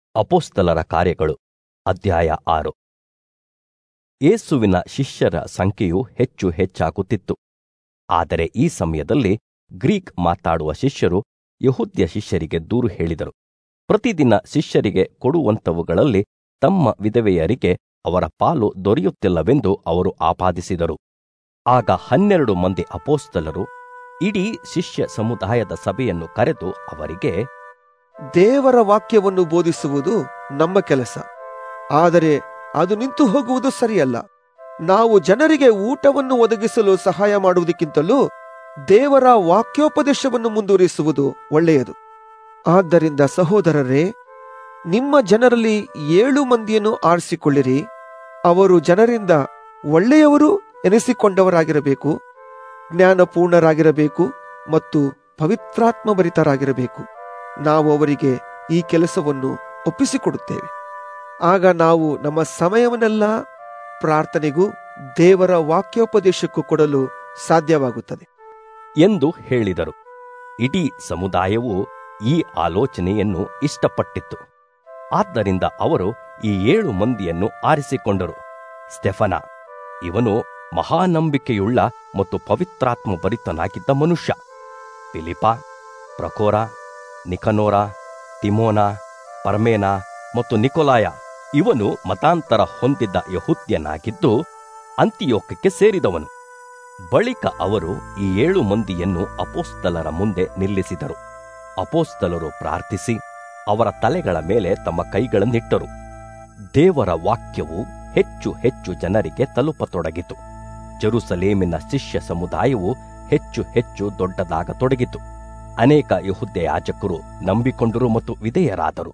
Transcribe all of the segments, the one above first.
ಅಪೋಸ್ತಲರ ಕಾರ್ಯಗಳು ಅಧ್ಯಾಯ ಆರು ಯೇಸುವಿನ ಶಿಷ್ಯರ ಸಂಖ್ಯೆಯು ಹೆಚ್ಚು ಹೆಚ್ಚಾಗುತ್ತಿತ್ತು ಆದರೆ ಈ ಸಮಯದಲ್ಲಿ ಗ್ರೀಕ್ ಮಾತಾಡುವ ಶಿಷ್ಯರು ಯಹೂದ್ಯ ಶಿಷ್ಯರಿಗೆ ದೂರು ಹೇಳಿದರು ಪ್ರತಿದಿನ ಶಿಷ್ಯರಿಗೆ ಕೊಡುವಂಥವುಗಳಲ್ಲಿ ತಮ್ಮ ವಿಧವೆಯರಿಗೆ ಅವರ ಪಾಲು ದೊರೆಯುತ್ತಿಲ್ಲವೆಂದು ಅವರು ಆಪಾದಿಸಿದರು ಆಗ ಹನ್ನೆರಡು ಮಂದಿ ಅಪೋಸ್ತಲರು ಇಡೀ ಶಿಷ್ಯ ಸಮುದಾಯದ ಸಭೆಯನ್ನು ಕರೆದು ಅವರಿಗೆ ದೇವರ ವಾಕ್ಯವನ್ನು ಬೋಧಿಸುವುದು ನಮ್ಮ ಕೆಲಸ ಆದರೆ ಅದು ನಿಂತು ಹೋಗುವುದು ಸರಿಯಲ್ಲ ನಾವು ಜನರಿಗೆ ಊಟವನ್ನು ಒದಗಿಸಲು ಸಹಾಯ ಮಾಡುವುದಕ್ಕಿಂತಲೂ ದೇವರ ವಾಕ್ಯೋಪದೇಶವನ್ನು ಮುಂದುವರಿಸುವುದು ಒಳ್ಳೆಯದು ಆದ್ದರಿಂದ ಸಹೋದರರೇ ನಿಮ್ಮ ಜನರಲ್ಲಿ ಏಳು ಮಂದಿಯನ್ನು ಆರಿಸಿಕೊಳ್ಳಿರಿ ಅವರು ಜನರಿಂದ ಒಳ್ಳೆಯವರು ಎನಿಸಿಕೊಂಡವರಾಗಿರಬೇಕು ಜ್ಞಾನಪೂರ್ಣರಾಗಿರಬೇಕು ಮತ್ತು ಪವಿತ್ರಾತ್ಮಭರಿತರಾಗಿರಬೇಕು ನಾವು ಅವರಿಗೆ ಈ ಕೆಲಸವನ್ನು ಒಪ್ಪಿಸಿಕೊಡುತ್ತೇವೆ ಆಗ ನಾವು ನಮ್ಮ ಸಮಯವನ್ನೆಲ್ಲ ಪ್ರಾರ್ಥನೆಗೂ ದೇವರ ವಾಕ್ಯೋಪದೇಶಕ್ಕೂ ಕೊಡಲು ಸಾಧ್ಯವಾಗುತ್ತದೆ ಎಂದು ಹೇಳಿದರು ಇಡೀ ಸಮುದಾಯವು ಈ ಆಲೋಚನೆಯನ್ನು ಇಷ್ಟಪಟ್ಟಿತ್ತು ಆದ್ದರಿಂದ ಅವರು ಈ ಏಳು ಮಂದಿಯನ್ನು ಆರಿಸಿಕೊಂಡರು ಸ್ಟೆಫನ ಇವನು ಮಹಾನಂಬಿಕೆಯುಳ್ಳ ಮತ್ತು ಪವಿತ್ರಾತ್ಮ ಭರಿತನಾಗಿದ್ದ ಮನುಷ್ಯ ಫಿಲಿಪ ಪ್ರಕೋರ ನಿಕನೋರ ತಿಮೋನ ಪರ್ಮೇನ ಮತ್ತು ನಿಕೋಲಾಯ ಇವನು ಮತಾಂತರ ಹೊಂದಿದ್ದ ಯಹುದ್ಯನಾಗಿದ್ದು ಅಂತಿಯೋಕಕ್ಕೆ ಸೇರಿದವನು ಬಳಿಕ ಅವರು ಈ ಏಳು ಮಂದಿಯನ್ನು ಅಪೋಸ್ತಲರ ಮುಂದೆ ನಿಲ್ಲಿಸಿದರು ಅಪೋಸ್ತಲರು ಪ್ರಾರ್ಥಿಸಿ ಅವರ ತಲೆಗಳ ಮೇಲೆ ತಮ್ಮ ಕೈಗಳನ್ನಿಟ್ಟರು ದೇವರ ವಾಕ್ಯವು ಹೆಚ್ಚು ಹೆಚ್ಚು ಜನರಿಗೆ ತಲುಪತೊಡಗಿತು ಜೆರುಸಲೇಮಿನ ಶಿಷ್ಯ ಸಮುದಾಯವು ಹೆಚ್ಚು ಹೆಚ್ಚು ದೊಡ್ಡದಾಗತೊಡಗಿತು ಅನೇಕ ಯಹುದ್ಯ ಯಾಜಕರು ನಂಬಿಕೊಂಡರು ಮತ್ತು ವಿಧೇಯರಾದರು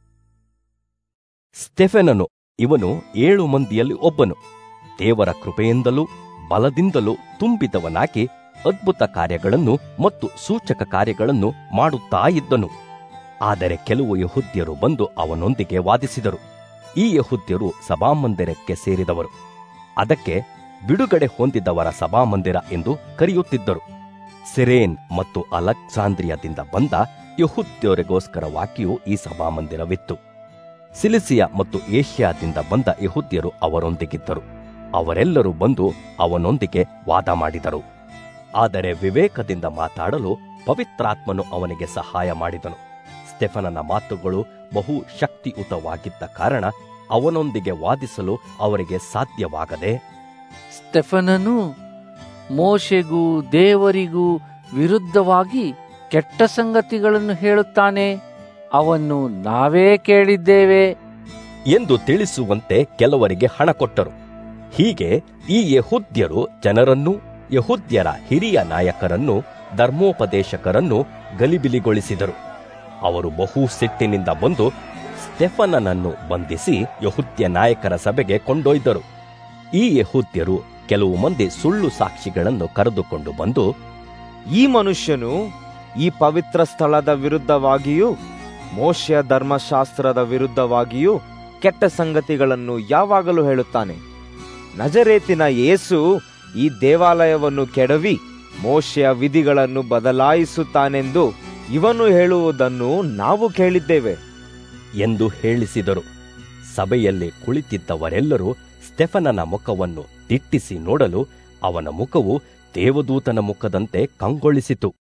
ಸ್ಟೆಫೆನನು ಇವನು ಏಳು ಮಂದಿಯಲ್ಲಿ ಒಬ್ಬನು ದೇವರ ಕೃಪೆಯಿಂದಲೂ ಬಲದಿಂದಲೂ ತುಂಬಿದವನಾಗಿ ಅದ್ಭುತ ಕಾರ್ಯಗಳನ್ನು ಮತ್ತು ಸೂಚಕ ಕಾರ್ಯಗಳನ್ನು ಮಾಡುತ್ತಾ ಇದ್ದನು ಆದರೆ ಕೆಲವು ಯಹುದ್ಯರು ಬಂದು ಅವನೊಂದಿಗೆ ವಾದಿಸಿದರು ಈ ಯಹುದ್ಯರು ಸಭಾಮಂದಿರಕ್ಕೆ ಸೇರಿದವರು ಅದಕ್ಕೆ ಬಿಡುಗಡೆ ಹೊಂದಿದವರ ಸಭಾಮಂದಿರ ಎಂದು ಕರೆಯುತ್ತಿದ್ದರು ಸಿರೇನ್ ಮತ್ತು ಅಲೆಕ್ಸಾಂದ್ರಿಯದಿಂದ ಬಂದ ಯಹುದ್ಯರಿಗೋಸ್ಕರವಾಗಿಯೂ ಈ ಸಭಾಮಂದಿರವಿತ್ತು ಸಿಲಿಸಿಯ ಮತ್ತು ಏಷ್ಯಾದಿಂದ ಬಂದ ಯಹುದ್ಯರು ಅವರೊಂದಿಗಿದ್ದರು ಅವರೆಲ್ಲರೂ ಬಂದು ಅವನೊಂದಿಗೆ ವಾದ ಮಾಡಿದರು ಆದರೆ ವಿವೇಕದಿಂದ ಮಾತಾಡಲು ಪವಿತ್ರಾತ್ಮನು ಅವನಿಗೆ ಸಹಾಯ ಮಾಡಿದನು ಸ್ಟೆಫನನ ಮಾತುಗಳು ಬಹು ಶಕ್ತಿಯುತವಾಗಿದ್ದ ಕಾರಣ ಅವನೊಂದಿಗೆ ವಾದಿಸಲು ಅವರಿಗೆ ಸಾಧ್ಯವಾಗದೆ ಸ್ಟೆಫನನು ಮೋಶೆಗೂ ದೇವರಿಗೂ ವಿರುದ್ಧವಾಗಿ ಕೆಟ್ಟ ಸಂಗತಿಗಳನ್ನು ಹೇಳುತ್ತಾನೆ ಅವನ್ನು ನಾವೇ ಕೇಳಿದ್ದೇವೆ ಎಂದು ತಿಳಿಸುವಂತೆ ಕೆಲವರಿಗೆ ಹಣ ಕೊಟ್ಟರು ಹೀಗೆ ಈ ಯಹುದ್ಯರು ಜನರನ್ನು ಯಹುದ್ಯರ ಹಿರಿಯ ನಾಯಕರನ್ನು ಧರ್ಮೋಪದೇಶಕರನ್ನು ಗಲಿಬಿಲಿಗೊಳಿಸಿದರು ಅವರು ಬಹು ಸಿಟ್ಟಿನಿಂದ ಬಂದು ಸ್ಟೆಫನನನ್ನು ಬಂಧಿಸಿ ಯಹುದ್ಯ ನಾಯಕರ ಸಭೆಗೆ ಕೊಂಡೊಯ್ದರು ಈ ಯಹುದ್ಯರು ಕೆಲವು ಮಂದಿ ಸುಳ್ಳು ಸಾಕ್ಷಿಗಳನ್ನು ಕರೆದುಕೊಂಡು ಬಂದು ಈ ಮನುಷ್ಯನು ಈ ಪವಿತ್ರ ಸ್ಥಳದ ವಿರುದ್ಧವಾಗಿಯೂ ಮೋಶೆಯ ಧರ್ಮಶಾಸ್ತ್ರದ ವಿರುದ್ಧವಾಗಿಯೂ ಕೆಟ್ಟ ಸಂಗತಿಗಳನ್ನು ಯಾವಾಗಲೂ ಹೇಳುತ್ತಾನೆ ನಜರೇತಿನ ಯೇಸು ಈ ದೇವಾಲಯವನ್ನು ಕೆಡವಿ ಮೋಶೆಯ ವಿಧಿಗಳನ್ನು ಬದಲಾಯಿಸುತ್ತಾನೆಂದು ಇವನು ಹೇಳುವುದನ್ನು ನಾವು ಕೇಳಿದ್ದೇವೆ ಎಂದು ಹೇಳಿಸಿದರು ಸಭೆಯಲ್ಲಿ ಕುಳಿತಿದ್ದವರೆಲ್ಲರೂ ಸ್ಟೆಫನನ ಮುಖವನ್ನು ದಿಟ್ಟಿಸಿ ನೋಡಲು ಅವನ ಮುಖವು ದೇವದೂತನ ಮುಖದಂತೆ ಕಂಗೊಳಿಸಿತು